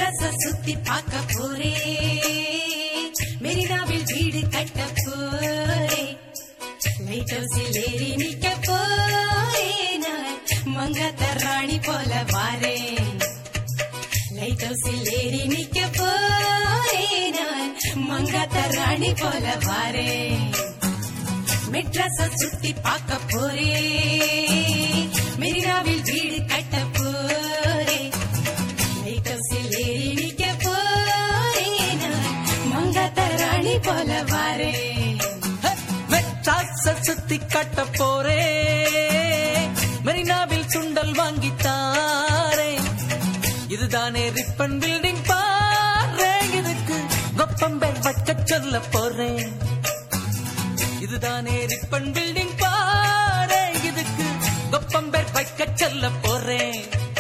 மெட்ராஸ சுத்தி பார்க்க போறே மெரினாவில் வீடு கட்ட போறே லைட் ஹவுஸில் ஏறி நிக்க போறே நான் மங்காத்த ராணி போல வாரேன் லைட் ஹவுஸில் ஏறி நிக்க போறே நான் மங்காத்த ராணி போல வாரேன் மெட்ராஸ சுத்தி பார்க்க போறே மெரினாவில் வீடு கட்ட போறே லைட் ஹவுஸில் ஏறி நிக்க போறே நான் மங்காத்த ராணி போல வாரேன் மெட்ராஸ சுத்தி காட்ட போறே மெரினாவில் சுண்டல் வாங்கித்தாரே இதுதானே ரிப்பன் பில்டிங் பாரு இதுக்கு கொப்பம்பேர் வைக்க சொல்ல போறேன் இதுதானே ரிப்பன் பில்டிங் பாரு இதுக்கு கொப்பம்பேர் வைக்க சொல்ல போறேன்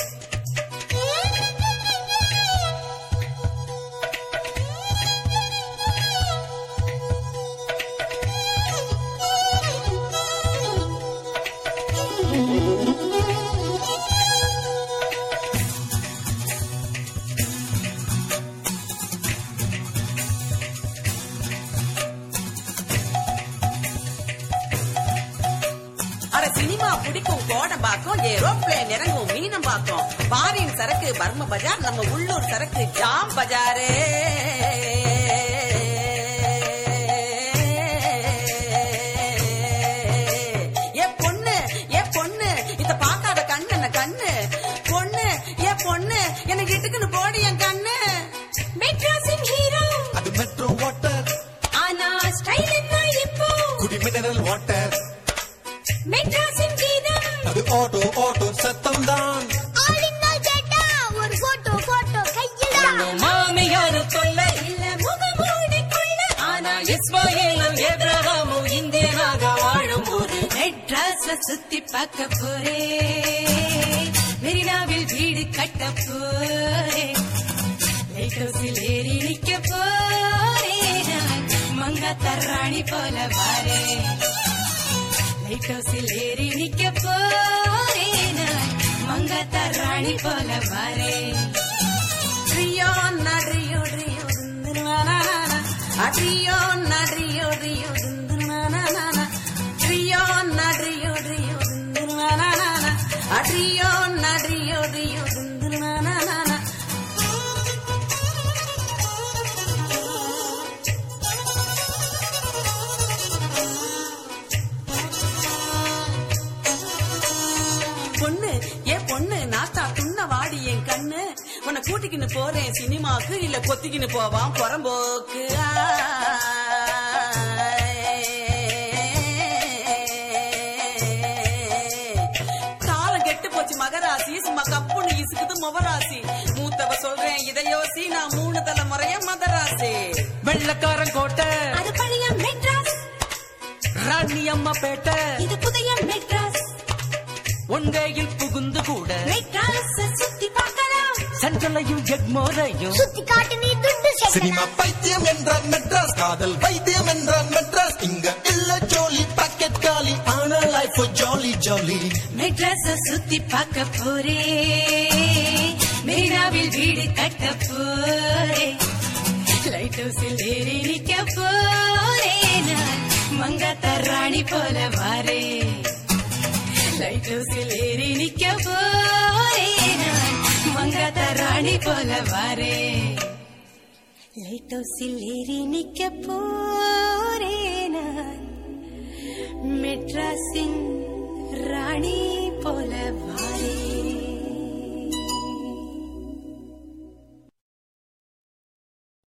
அட சினிமா பிடிக்கும் கோடம்பாக்கம் ஏரோப்ளேன் இறங்கும் மீனம் பாக்கம் பாரின் சரக்கு பர்ம பஜார் நம்ம உள்ளூர் சரக்கு ஜாம் பஜாரே ஏ பொண்ணு ஏ பொண்ணு இத பாக்காத கண்ணு என்ன கண்ணு பொண்ணு ஏ பொண்ணு எனக்கு இட்டுக்குன்னு போடி என் கண்ணு மெட்ராஸின் ஹீரோ அது மெட்ரோ வாட்டர் ஆனா ஸ்டைல் என்ன இப்போ குடி மினரல் வாட்டர் மெட்ராஸின் கீதம் அது ஆட்டோ ஆட்டோ சத்தம் தான் ஆளினால் கேட்டா ஒரு போட்டோ போட்டோ கையில மாமியாரு சொல்ல இல்ல முகமூடி கொள்ள ஆனா இஸ்மாயிலும் ஏப்ரஹாமும் இந்தியனாக வாழும் போது மெட்ராஸ்ல சுத்தி பார்க்க போறே மெரினாவில் வீடு கட்ட போறே லைட் ஹவுஸில் ஏறி நிக்க போறே நான் மங்காத்த ராணி போல வாரே லைட் ஹவுஸில் ஏறி நிக்க போறே நான் மங்காத்த ராணி போல வாரே ட்ரியோ நட்ரியோ ட்ரியோ திந்துனானானா. அட்ரியோ நட்ரியோ ட்ரியோ திந்துனானானா. ட்ரியோ நட்ரியோ ட்ரியோ திந்துனானானா. அட்ரியோ நட்ரியோ ட்ரியோ திந்துனானானா. பொண்ணு ஏ பொண்ணு நாத்தா துண்ண வாடி என் கண்ணு உன்னை கூட்டிக்கின்னு போறேன் சினிமாக்கு இல்ல கொத்திக்கின்னு போவான் புறம்போக்கு காலம் கெட்டு போச்சு மகராசி சும்மா கப்புன்னு இசுக்குது முவராசி மூத்தவ சொல்றேன் இதை யோசி நான் மூணு தலைமுறைய மதராசி வெள்ளக்காரன் கோட்டை அது பழைய மெட்ராஸ் ராணி அம்மா பேட்டை இது புதிய மெட்ராஸ் ஒன்றையில் புகுந்து கூட மெட்ராஸ் சுத்தி பார்க்கலாம் சென்ட்ரலையும் ஜெக்மோரையும் சுத்தி காட்டு நீ துண்டு சேர்க்கலாம். சினிமா பைத்தியம் என்றான் மெட்ராஸ் காதல் வைத்தியம் என்றான் மெட்ராஸ் இங்க இல்ல ஜோலி பாக்கெட் காலி ஆனா லைஃப் ஜாலி ஜாலி மெட்ராஸ சுத்தி பார்க்க போறே மெரினாவில் வீடு கட்ட போறே லைட் ஹவுஸில் ஏறி நிக்க போறே நான் மங்காத்த ராணி போல வாரே லைட் ஹவுஸில் ஏறி நிக்க போறே நான் மங்காத்த ராணி போல வாரே லைட் ஹவுஸில் ஏறி நிக்க போறே நான் மெட்ராஸின் ராணி போல வாரே